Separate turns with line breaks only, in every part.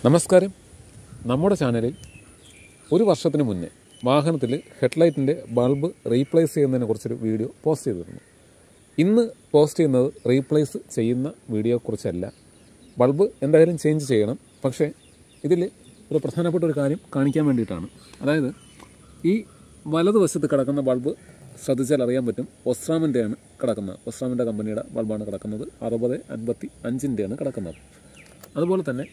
നമസ്കാരം നമ്മുടെ ചാനലിൽ ഒരു വർഷത്തിന് മുന്നേ വാഹനത്തിൽ ഹെഡ്ലൈറ്റിൻ്റെ ബൾബ് റീപ്ലേസ് ചെയ്യുന്നതിനെ കുറിച്ചൊരു വീഡിയോ പോസ്റ്റ് ചെയ്തിരുന്നു ഇന്ന് പോസ്റ്റ് ചെയ്യുന്നത് റീപ്ലേസ് ചെയ്യുന്ന വീഡിയോയെക്കുറിച്ചല്ല ബൾബ് എന്തായാലും ചേഞ്ച് ചെയ്യണം പക്ഷേ ഇതിൽ ഒരു പ്രധാനപ്പെട്ട ഒരു കാര്യം കാണിക്കാൻ വേണ്ടിയിട്ടാണ് അതായത് ഈ വലതുവശത്ത് കിടക്കുന്ന ബൾബ് ശ്രദ്ധിച്ചാൽ അറിയാൻ പറ്റും ഒസ്ട്രാമിൻ്റെയാണ് കിടക്കുന്നത് ഒസ്ട്രാമിൻ്റെ കമ്പനിയുടെ ബൾബാണ് കിടക്കുന്നത് അറുപത് അൻപത്തി അഞ്ചിൻ്റെയാണ് കിടക്കുന്നത് അതുപോലെ തന്നെ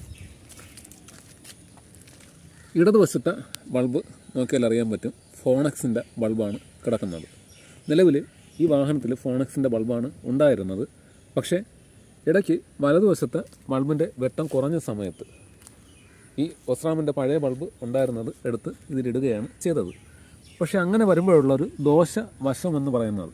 ഇടതുവശത്തെ ബൾബ് നോക്കിയാൽ അറിയാൻ പറ്റും ഫോണക്സിൻ്റെ ബൾബാണ് കിടക്കുന്നത് നിലവിൽ ഈ വാഹനത്തിൽ ഫോണക്സിൻ്റെ ബൾബാണ് ഉണ്ടായിരുന്നത് പക്ഷേ ഇടയ്ക്ക് വലതുവശത്തെ ബൾബിൻ്റെ വെട്ടം കുറഞ്ഞ സമയത്ത് ഈ ഒസ്രാമിൻ്റെ പഴയ ബൾബ് ഉണ്ടായിരുന്നത് എടുത്ത് ഇതിലിടുകയാണ് ചെയ്തത് പക്ഷേ അങ്ങനെ വരുമ്പോഴുള്ളൊരു ദോഷ വശമെന്ന് പറയുന്നത്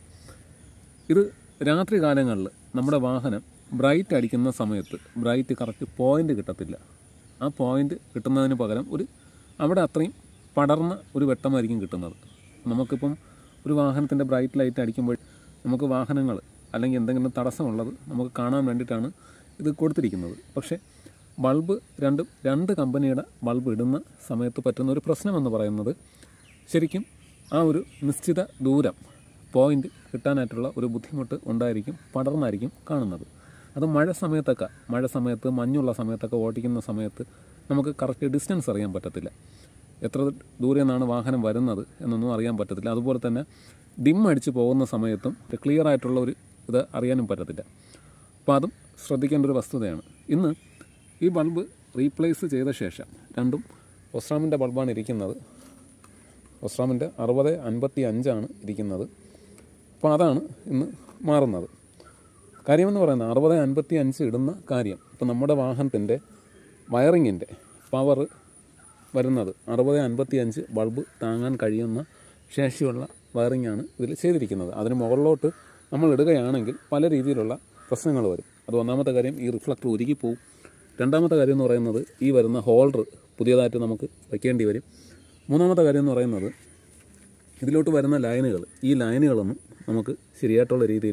ഇത് രാത്രി കാലങ്ങളിൽ നമ്മുടെ വാഹനം ബ്രൈറ്റ് അടിക്കുന്ന സമയത്ത് ബ്രൈറ്റ് കറക്റ്റ് പോയിന്റ് കിട്ടത്തില്ല ആ പോയിന്റ് കിട്ടുന്നതിന് പകരം ഒരു അവിടെ അത്രയും പടർന്ന ഒരു വെട്ടമായിരിക്കും കിട്ടുന്നത് നമുക്കിപ്പം ഒരു വാഹനത്തിൻ്റെ ബ്രൈറ്റ് ലൈറ്റ് അടിക്കുമ്പോൾ നമുക്ക് വാഹനങ്ങൾ അല്ലെങ്കിൽ എന്തെങ്കിലും തടസ്സമുള്ളത് നമുക്ക് കാണാൻ വേണ്ടിയിട്ടാണ് ഇത് കൊടുത്തിരിക്കുന്നത് പക്ഷേ ബൾബ് രണ്ടും രണ്ട് കമ്പനിയുടെ ബൾബ് ഇടുന്ന സമയത്ത് പറ്റുന്ന ഒരു പ്രശ്നമെന്ന് പറയുന്നത് ശരിക്കും ആ ഒരു നിശ്ചിത ദൂരം പോയിന്റ് കിട്ടാനായിട്ടുള്ള ഒരു ബുദ്ധിമുട്ട് ഉണ്ടായിരിക്കും പടർന്നായിരിക്കും കാണുന്നത് അത് മഴ സമയത്തൊക്കെ മഴ സമയത്ത് മഞ്ഞുള്ള സമയത്തൊക്കെ ഓടിക്കുന്ന സമയത്ത് നമുക്ക് കറക്റ്റ് ഡിസ്റ്റൻസ് അറിയാൻ പറ്റത്തില്ല എത്ര ദൂരെ നിന്നാണ് വാഹനം വരുന്നത് എന്നൊന്നും അറിയാൻ പറ്റത്തില്ല അതുപോലെ തന്നെ ഡിം അടിച്ച് പോകുന്ന സമയത്തും ക്ലിയർ ആയിട്ടുള്ള ഒരു ഇത് അറിയാനും പറ്റത്തില്ല അപ്പോൾ അതും ശ്രദ്ധിക്കേണ്ട ഒരു വസ്തുതയാണ് ഇന്ന് ഈ ബൾബ് റീപ്ലേസ് ചെയ്ത ശേഷം രണ്ടും ഒസ്രാമിൻ്റെ ബൾബാണ് ഇരിക്കുന്നത് ഒസ്രാമിൻ്റെ അറുപത് അൻപത്തി അഞ്ചാണ് ഇരിക്കുന്നത് അപ്പോൾ അതാണ് ഇന്ന് മാറുന്നത് കാര്യമെന്ന് പറയുന്നത് അറുപത് അൻപത്തി അഞ്ച് ഇടുന്ന കാര്യം ഇപ്പോൾ നമ്മുടെ വാഹനത്തിൻ്റെ വയറിങ്ങിൻ്റെ പവർ വരുന്നത് അറുപത് അൻപത്തി അഞ്ച് ബൾബ് താങ്ങാൻ കഴിയുന്ന ശേഷിയുള്ള വയറിങ്ങാണ് ഇതിൽ ചെയ്തിരിക്കുന്നത് അതിന് മുകളിലോട്ട് നമ്മൾ ഇടുകയാണെങ്കിൽ പല രീതിയിലുള്ള പ്രശ്നങ്ങൾ വരും അത് ഒന്നാമത്തെ കാര്യം ഈ റിഫ്ലക്ടർ ഉരുകി പോവും രണ്ടാമത്തെ കാര്യം എന്ന് പറയുന്നത് ഈ വരുന്ന ഹോൾഡർ പുതിയതായിട്ട് നമുക്ക് വയ്ക്കേണ്ടി വരും മൂന്നാമത്തെ കാര്യം എന്ന് പറയുന്നത് ഇതിലോട്ട് വരുന്ന ലൈനുകൾ ഈ ലൈനുകളൊന്നും നമുക്ക് ശരിയായിട്ടുള്ള രീതിയിൽ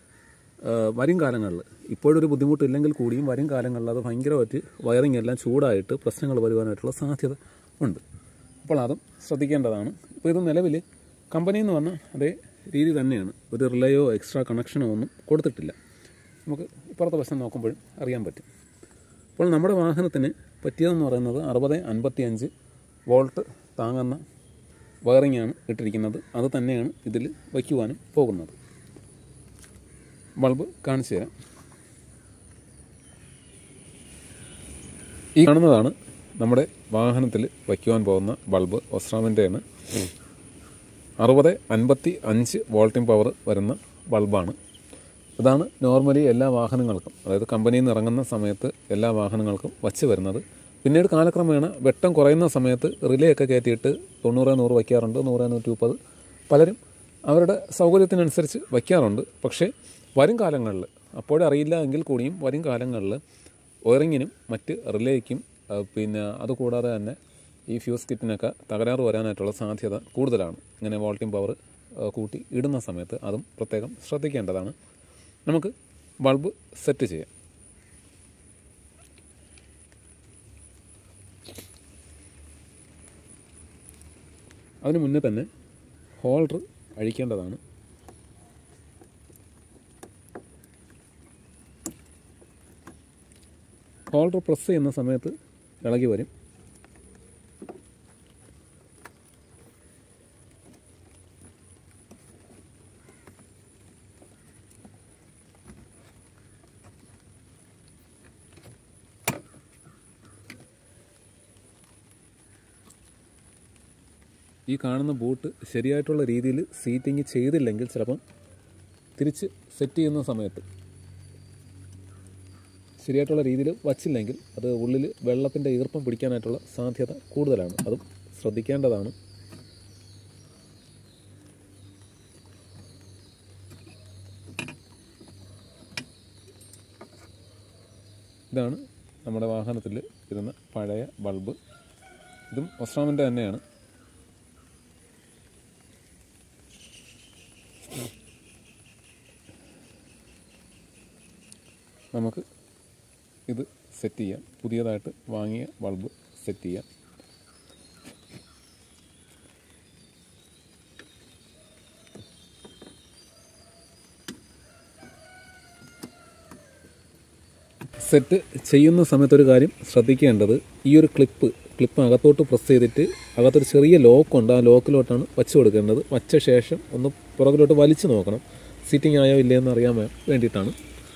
വരും കാലങ്ങളിൽ ഇപ്പോഴൊരു ബുദ്ധിമുട്ടില്ലെങ്കിൽ കൂടിയും വരും കാലങ്ങളിൽ അത് ഭയങ്കരമായിട്ട് വയറിംഗ് എല്ലാം ചൂടായിട്ട് പ്രശ്നങ്ങൾ വരുവാനായിട്ടുള്ള സാധ്യത ഉണ്ട് അപ്പോൾ അതും ശ്രദ്ധിക്കേണ്ടതാണ് ഇപ്പോൾ ഇത് നിലവിൽ കമ്പനി എന്ന് പറഞ്ഞാൽ അതേ രീതി തന്നെയാണ് ഒരു റിലേയോ എക്സ്ട്രാ കണക്ഷനോ ഒന്നും കൊടുത്തിട്ടില്ല നമുക്ക് ഇപ്പുറത്തെ വശം നോക്കുമ്പോഴും അറിയാൻ പറ്റും അപ്പോൾ നമ്മുടെ വാഹനത്തിന് പറ്റിയതെന്ന് പറയുന്നത് അറുപത് അൻപത്തി അഞ്ച് വോൾട്ട് താങ്ങുന്ന വയറിങ്ങാണ് ഇട്ടിരിക്കുന്നത് അത് തന്നെയാണ് ഇതിൽ വയ്ക്കുവാനും പോകുന്നത് ബൾബ് കാണിച്ചു തരാം ഈ കാണുന്നതാണ് നമ്മുടെ വാഹനത്തിൽ വയ്ക്കുവാൻ പോകുന്ന ബൾബ് ഒസ്ട്രാമിൻ്റെയാണ് അറുപത് അൻപത്തി അഞ്ച് വോൾട്ടിംഗ് പവർ വരുന്ന ബൾബാണ് ഇതാണ് നോർമലി എല്ലാ വാഹനങ്ങൾക്കും അതായത് കമ്പനിയിൽ നിന്ന് ഇറങ്ങുന്ന സമയത്ത് എല്ലാ വാഹനങ്ങൾക്കും വച്ച് വരുന്നത് പിന്നീട് കാലക്രമേണ വെട്ടം കുറയുന്ന സമയത്ത് റിലേ ഒക്കെ കയറ്റിയിട്ട് തൊണ്ണൂറ് നൂറ് വയ്ക്കാറുണ്ട് നൂറ് നൂറ്റി മുപ്പത് പലരും അവരുടെ സൗകര്യത്തിനനുസരിച്ച് വയ്ക്കാറുണ്ട് പക്ഷേ വരും കാലങ്ങളിൽ അപ്പോഴേ അറിയില്ല എങ്കിൽ കൂടിയും വരും കാലങ്ങളിൽ വയറിങ്ങിനും മറ്റ് റിലേയ്ക്കും പിന്നെ അതുകൂടാതെ തന്നെ ഈ ഫ്യൂസ് കിറ്റിനൊക്കെ തകരാറ് വരാനായിട്ടുള്ള സാധ്യത കൂടുതലാണ് ഇങ്ങനെ വോൾട്ടിംഗ് പവർ കൂട്ടി ഇടുന്ന സമയത്ത് അതും പ്രത്യേകം ശ്രദ്ധിക്കേണ്ടതാണ് നമുക്ക് ബൾബ് സെറ്റ് ചെയ്യാം അതിന് മുന്നേ തന്നെ ഹോൾഡർ അഴിക്കേണ്ടതാണ് ഹോൾഡർ പ്രസ് ചെയ്യുന്ന സമയത്ത് ഇളകി വരും ഈ കാണുന്ന ബൂട്ട് ശരിയായിട്ടുള്ള രീതിയിൽ സീറ്റിംഗ് ചെയ്തില്ലെങ്കിൽ ചിലപ്പം തിരിച്ച് സെറ്റ് ചെയ്യുന്ന സമയത്ത് ശരിയായിട്ടുള്ള രീതിയിൽ വച്ചില്ലെങ്കിൽ അത് ഉള്ളിൽ വെള്ളത്തിൻ്റെ ഈർപ്പം പിടിക്കാനായിട്ടുള്ള സാധ്യത കൂടുതലാണ് അതും ശ്രദ്ധിക്കേണ്ടതാണ് ഇതാണ് നമ്മുടെ വാഹനത്തിൽ ഇരുന്ന പഴയ ബൾബ് ഇതും ഒസ്ട്രാമിൻ്റെ തന്നെയാണ് നമുക്ക് ഇത് സെറ്റ് ചെയ്യാം പുതിയതായിട്ട് വാങ്ങിയ ബൾബ് സെറ്റ് ചെയ്യാം സെറ്റ് ചെയ്യുന്ന സമയത്ത് ഒരു കാര്യം ശ്രദ്ധിക്കേണ്ടത് ഈ ഒരു ക്ലിപ്പ് ക്ലിപ്പ് അകത്തോട്ട് പ്രസ് ചെയ്തിട്ട് അകത്തൊരു ചെറിയ ലോക്കുണ്ട് ആ ലോക്കിലോട്ടാണ് വച്ച് കൊടുക്കേണ്ടത് വച്ച ശേഷം ഒന്ന് പുറകിലോട്ട് വലിച്ചു നോക്കണം സീറ്റിംഗ് ആയോ ഇല്ലയെന്ന് അറിയാൻ വേ- വേണ്ടിയിട്ടാണ്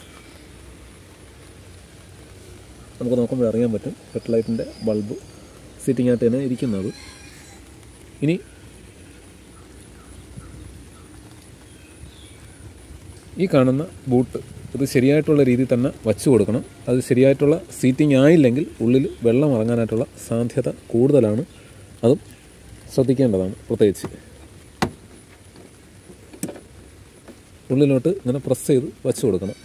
നമുക്ക് നോക്കുമ്പോൾ അറിയാൻ പറ്റും ഹെഡ്ലൈറ്റിൻ്റെ ബൾബ് സീറ്റിംഗ് ആയിട്ട് തന്നെ ഇരിക്കുന്നത് ഇനി ഈ കാണുന്ന ബൂട്ട് ഇത് ശരിയായിട്ടുള്ള രീതിയിൽ തന്നെ വച്ചു കൊടുക്കണം അത് ശരിയായിട്ടുള്ള സീറ്റിംഗ് ആയില്ലെങ്കിൽ ഉള്ളിൽ വെള്ളം ഇറങ്ങാനായിട്ടുള്ള സാധ്യത കൂടുതലാണ് അതും ശ്രദ്ധിക്കേണ്ടതാണ് പ്രത്യേകിച്ച് ഉള്ളിലോട്ട് ഇങ്ങനെ പ്രസ് ചെയ്ത് വച്ചു കൊടുക്കണം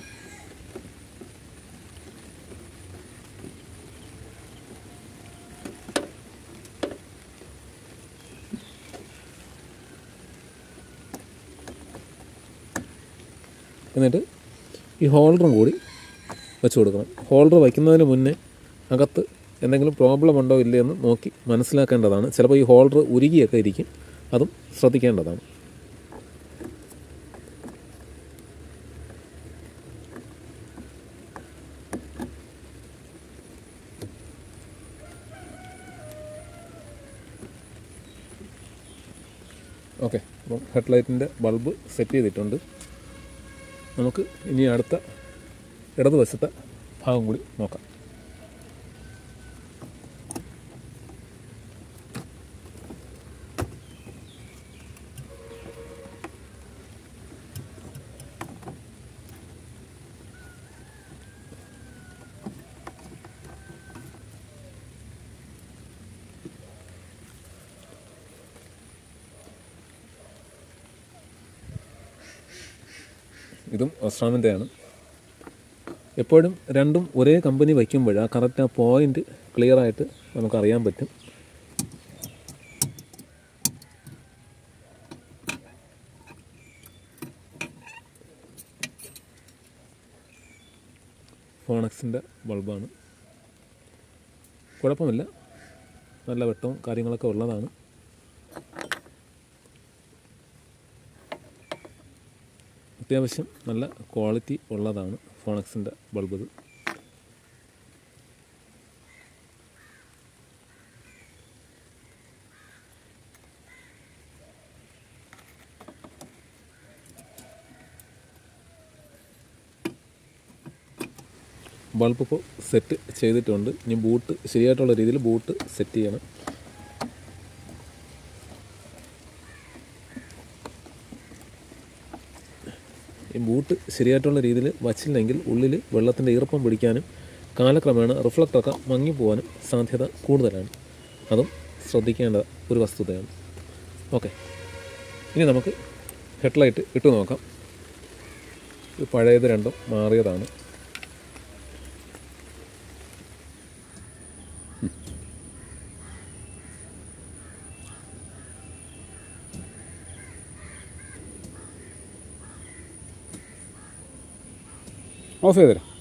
എന്നിട്ട് ഈ ഹോൾഡറും കൂടി വെച്ച് കൊടുക്കണം ഹോൾഡർ വയ്ക്കുന്നതിന് മുന്നേ അകത്ത് എന്തെങ്കിലും പ്രോബ്ലം ഉണ്ടോ ഇല്ലയെന്ന് നോക്കി മനസ്സിലാക്കേണ്ടതാണ് ചിലപ്പോൾ ഈ ഹോൾഡർ ഉരുകിയൊക്കെ ഇരിക്കും അതും ശ്രദ്ധിക്കേണ്ടതാണ് ഓക്കെ അപ്പം ഹെഡ്ലൈറ്റിൻ്റെ ബൾബ് സെറ്റ് ചെയ്തിട്ടുണ്ട് നമുക്ക് ഇനി അടുത്ത ഇടതുവശത്തെ ഭാഗം കൂടി നോക്കാം ഇതും ഒസ്ട്രാമിൻ്റെയാണ് എപ്പോഴും രണ്ടും ഒരേ കമ്പനി വയ്ക്കുമ്പോൾ ആ കറക്റ്റ് ആ പോയിൻ്റ് ക്ലിയർ ആയിട്ട് നമുക്കറിയാൻ പറ്റും ഫോണക്സിൻ്റെ ബൾബാണ് കുഴപ്പമില്ല നല്ല വെട്ടവും കാര്യങ്ങളൊക്കെ ഉള്ളതാണ് അത്യാവശ്യം നല്ല ക്വാളിറ്റി ഉള്ളതാണ് ഫോണക്സിൻ്റെ ബൾബ് ഇത് ബൾബ് ഇപ്പോൾ സെറ്റ് ചെയ്തിട്ടുണ്ട് ഇനി ബൂട്ട് ശരിയായിട്ടുള്ള രീതിയിൽ ബൂട്ട് സെറ്റ് ചെയ്യണം ഈ ബൂട്ട് ശരിയായിട്ടുള്ള രീതിയിൽ വച്ചില്ലെങ്കിൽ ഉള്ളിൽ വെള്ളത്തിൻ്റെ ഈർപ്പം പിടിക്കാനും കാലക്രമേണ റിഫ്ലക്റ്ററൊക്കെ മങ്ങിപ്പോവാനും സാധ്യത കൂടുതലാണ് അതും ശ്രദ്ധിക്കേണ്ട ഒരു വസ്തുതയാണ് ഓക്കെ ഇനി നമുക്ക് ഹെഡ്ലൈറ്റ് ഇട്ട് നോക്കാം ഇത് പഴയത് രണ്ടും മാറിയതാണ് ഓഫ് ചെയ്തുതരാം